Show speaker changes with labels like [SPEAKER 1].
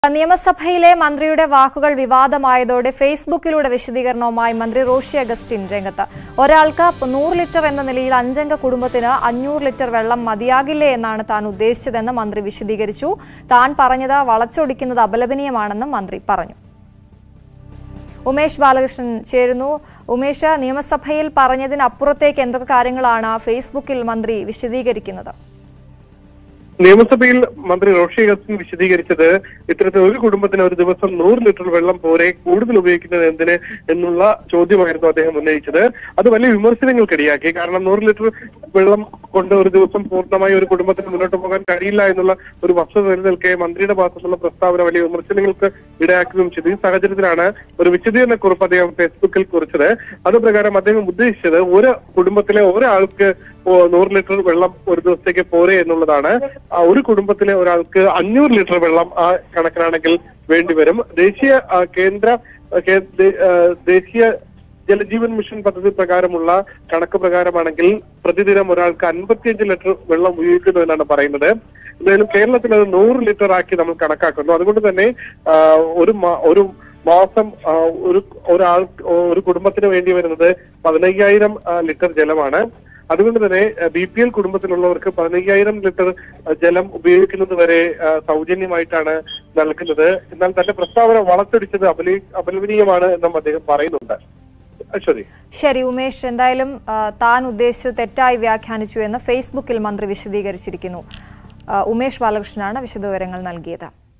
[SPEAKER 1] നിയമസഭയിലെ മന്ത്രിയുടെ വാക്കുകൾ വിവാദമായതോടെ ഫേസ്ബുക്കിലൂടെ വിശദീകരണവുമായി മന്ത്രി റോഷി അഗസ്റ്റിൻ രംഗത്ത് ഒരാൾക്ക് നൂറ് ലിറ്റർ എന്ന നിലയിൽ അഞ്ചംഗ കുടുംബത്തിന് അഞ്ഞൂറ് ലിറ്റർ വെള്ളം മതിയാകില്ലേ എന്നാണ് താൻ ഉദ്ദേശിച്ചതെന്ന് മന്ത്രി വിശദീകരിച്ചു താൻ പറഞ്ഞത് വളച്ചൊടിക്കുന്നത് അപലപനീയമാണെന്നും മന്ത്രി പറഞ്ഞു ഉമേഷ് ബാലകൃഷ്ണൻ ചേരുന്നു ഉമേഷ് നിയമസഭയിൽ പറഞ്ഞതിനപ്പുറത്തേക്ക് എന്തൊക്കെ കാര്യങ്ങളാണ് ഫേസ്ബുക്കിൽ മന്ത്രി വിശദീകരിക്കുന്നത്
[SPEAKER 2] നിയമസഭയിൽ മന്ത്രി റോഷി അഗസ്റ്റിൻ വിശദീകരിച്ചത് ഇത്തരത്തിൽ ഒരു കുടുംബത്തിന് ഒരു ദിവസം നൂറ് ലിറ്റർ വെള്ളം പോരെ കൂടുതൽ ഉപയോഗിക്കുന്നത് എന്തിന് എന്നുള്ള ചോദ്യമായിരുന്നു അദ്ദേഹം ഉന്നയിച്ചത് അത് വലിയ വിമർശനങ്ങൾക്കിടയാക്കി കാരണം നൂറ് ലിറ്റർ വെള്ളം കൊണ്ട് ഒരു ദിവസം പൂർണ്ണമായി ഒരു കുടുംബത്തിന് മുന്നോട്ട് പോകാൻ കഴിയില്ല എന്നുള്ള ഒരു വസ്തുത നിലനിൽക്കെ മന്ത്രിയുടെ ഭാഗത്തുനിന്നുള്ള പ്രസ്താവന വലിയ വിമർശനങ്ങൾക്ക് ഇടയാക്കുകയും ചെയ്തു ഈ സാഹചര്യത്തിലാണ് ഒരു വിശദീകരണ കുറിപ്പ് അദ്ദേഹം ഫേസ്ബുക്കിൽ കുറിച്ചത് അത് പ്രകാരം അദ്ദേഹം ഉദ്ദേശിച്ചത് ഒരു കുടുംബത്തിലെ ഒരാൾക്ക് ഓ, നൂറ് ലിറ്റർ വെള്ളം ഒരു ദിവസത്തേക്ക് പോരെ എന്നുള്ളതാണ് ആ ഒരു കുടുംബത്തിലെ ഒരാൾക്ക് അഞ്ഞൂറ് ലിറ്റർ വെള്ളം ആ കണക്കിനാണെങ്കിൽ വേണ്ടിവരും ദേശീയ ആ, കേന്ദ്ര ആ, കേ- ദേ- ആ, ദേശീയ ജലജീവൻ മിഷൻ പദ്ധതി പ്രകാരമുള്ള കണക്ക് പ്രകാരമാണെങ്കിൽ പ്രതിദിനം ഒരാൾക്ക് അൻപത്തിയഞ്ച് ലിറ്റർ വെള്ളം ഉപയോഗിക്കുന്നു എന്നാണ് പറയുന്നത് എന്തായാലും കേരളത്തിൽ അത് നൂറ് ലിറ്റർ ആക്കി നമ്മൾ കണക്കാക്കുന്നു അതുകൊണ്ട് തന്നെ ആ, ഒരു മാ- ഒരു മാസം ആ, ഒരു ഒരാൾ ഒരു കുടുംബത്തിന് വേണ്ടി വരുന്നത് പതിനയ്യായിരം ആ, ലിറ്റർ ജലമാണ് അതുകൊണ്ട് തന്നെ ബി പി എൽ കുടുംബത്തിലുള്ളവർക്ക് പതിനയ്യായിരം ലിറ്റർ ആ, ജലം ഉപയോഗിക്കുന്നത് വരെ ആ, സൗജന്യമായിട്ടാണ് നൽകുന്നത് എന്നാൽ തന്റെ പ്രസ്താവന വളച്ചൊടിച്ചത് അപലി അപലപനീയമാണ് എന്നും അദ്ദേഹം പറയുന്നുണ്ട് അശ്വതി
[SPEAKER 1] ശരി ഉമേഷ് എന്തായാലും ആ, താൻ ഉദ്ദേശിച്ചത് തെറ്റായി വ്യാഖ്യാനിച്ചു എന്ന് ഫേസ്ബുക്കിൽ മന്ത്രി വിശദീകരിച്ചിരിക്കുന്നു ആ, ഉമേഷ് ബാലകൃഷ്ണനാണ് വിശദവിവരങ്ങൾ നൽകിയത്